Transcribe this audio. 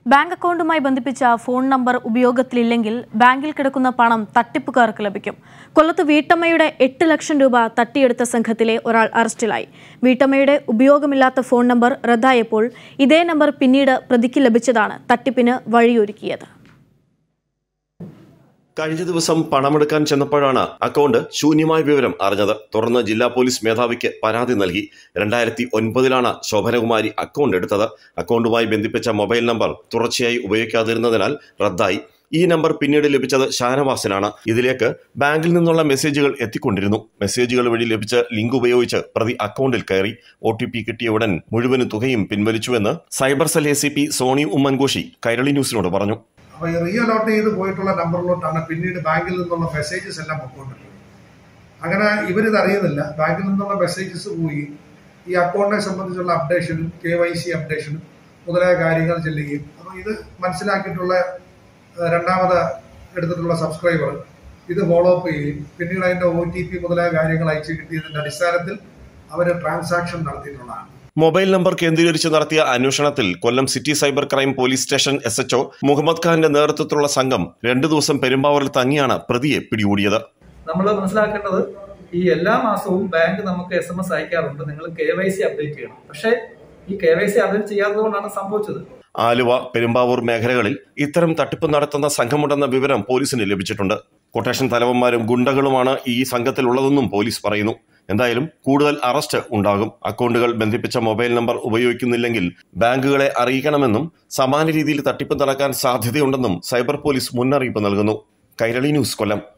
bank അക്കൗണ്ടുമായി ബന്ധിപ്പിച്ച phone number ഉപയോഗത്തിലില്ലെങ്കിൽ ബാങ്കിൽ കിടക്കുന്ന പണം തട്ടിപ്പുകാർക്ക് ലഭിക്കും കൊല്ലത്ത് വീട്ടമ്മയുടെ എട്ട് ലക്ഷം രൂപ തട്ടിയെടുത്ത സംഘത്തിലെ ഒരാൾ അറസ്റ്റിലായി വീട്ടമ്മയുടെ ഉപയോഗമില്ലാത്ത ഫോൺ നമ്പർ റദ്ദായപ്പോൾ ഇതേ നമ്പർ പിന്നീട് പ്രതിക്ക് ലഭിച്ചതാണ് തട്ടിപ്പിന് വഴിയൊരുക്കിയത് കഴിഞ്ഞ ദിവസം പണമെടുക്കാൻ ചെന്നപ്പോഴാണ് അക്കൗണ്ട് ശൂന്യമായ വിവരം അറിഞ്ഞത് തുടർന്ന് ജില്ലാ പോലീസ് മേധാവിക്ക് പരാതി നൽകി രണ്ടായിരത്തി ഒൻപതിലാണ് ശോഭനകുമാരി അക്കൗണ്ട് എടുത്തത് അക്കൗണ്ടുമായി ബന്ധിപ്പിച്ച മൊബൈൽ നമ്പർ തുടർച്ചയായി ഉപയോഗിക്കാതിരുന്നതിനാൽ റദ്ദായി ഈ നമ്പർ പിന്നീട് ലഭിച്ചത് ഷാനവാസിനാണ് ഇതിലേക്ക് ബാങ്കിൽ നിന്നുള്ള മെസ്സേജുകൾ എത്തിക്കൊണ്ടിരുന്നു മെസ്സേജുകൾ വഴി ലഭിച്ച ലിങ്ക് ഉപയോഗിച്ച് പ്രതി അക്കൗണ്ടിൽ കയറി ഒ ടി പി കിട്ടിയ ഉടൻ മുഴുവൻ തുകയും പിൻവലിച്ചുവെന്ന് cyber cell A C P Soni Umman Koshy Kairali ന്യൂസിനോട് പറഞ്ഞു അപ്പോൾ ഈ റീ അലോട്ട് ചെയ്ത് പോയിട്ടുള്ള നമ്പറിലോട്ടാണ് പിന്നീട് ബാങ്കിൽ നിന്നുള്ള മെസ്സേജസ് എല്ലാം പൊക്കോണ്ടിരുന്നത് അങ്ങനെ ഇവരിത് അറിയുന്നില്ല ബാങ്കിൽ നിന്നുള്ള മെസ്സേജസ് പോയി ഈ അക്കൗണ്ടിനെ സംബന്ധിച്ചുള്ള അപ്ഡേഷനും കെ വൈ സി അപ്ഡേഷനും മുതലായ കാര്യങ്ങൾ ചെല്ലുകയും അപ്പോൾ ഇത് മനസ്സിലാക്കിയിട്ടുള്ള ഏഹ്, രണ്ടാമത് എടുത്തിട്ടുള്ള സബ്സ്ക്രൈബർ ഇത് ഫോളോ അപ്പ് ചെയ്യുകയും പിന്നീട് അതിൻ്റെ ഒ ടി പി മുതലായ കാര്യങ്ങൾ അയച്ചു കിട്ടിയതിൻ്റെ അടിസ്ഥാനത്തിൽ അവർ ട്രാൻസാക്ഷൻ നടത്തിയിട്ടുള്ളതാണ് മൊബൈൽ നമ്പർ കേന്ദ്രീകരിച്ച് നടത്തിയ അന്വേഷണത്തിൽ Kollam city cyber crime police station S H O Muhammad ഖാന്റെ നേതൃത്വത്തിലുള്ള സംഘം രണ്ടു ദിവസം പെരുമ്പാവൂരിൽ തങ്ങിയാണ് പ്രതിയെ പിടികൂടിയത് നമ്മൾ മനസ്സിലാക്കേണ്ടത് ഈ എല്ലാ മാസവും ബാങ്ക് നമുക്ക് എസ് എം എസ് അയക്കാറുണ്ട് നിങ്ങൾ കെ വൈ സി അപ്ഡേറ്റ് ചെയ്യണം പക്ഷേ ഈ കെ വൈ സി അപ്ഡേറ്റ് ചെയ്യാത്തതുകൊണ്ടാണ് സംഭവിച്ചത് ആലുവ പെരുമ്പാവൂർ മേഖലകളിൽ ഇത്തരം തട്ടിപ്പ് നടത്തുന്ന സംഘമുണ്ടെന്ന വിവരം പോലീസിന് ലഭിച്ചിട്ടുണ്ട് കൊട്ടേഷൻ തലവന്മാരും ഗുണ്ടകളുമാണ് ഈ സംഘത്തിലുള്ളതെന്നും പോലീസ് പറയുന്നു എന്തായാലും കൂടുതൽ അറസ്റ്റ് ഉണ്ടാകും അക്കൗണ്ടുകൾ ബന്ധിപ്പിച്ച മൊബൈൽ നമ്പർ ഉപയോഗിക്കുന്നില്ലെങ്കിൽ ബാങ്കുകളെ അറിയിക്കണമെന്നും സമാന രീതിയിൽ തട്ടിപ്പ് നടക്കാൻ സാധ്യതയുണ്ടെന്നും സൈബർ പോലീസ് മുന്നറിയിപ്പ് നൽകുന്നു കൈരളി ന്യൂസ് കൊല്ലം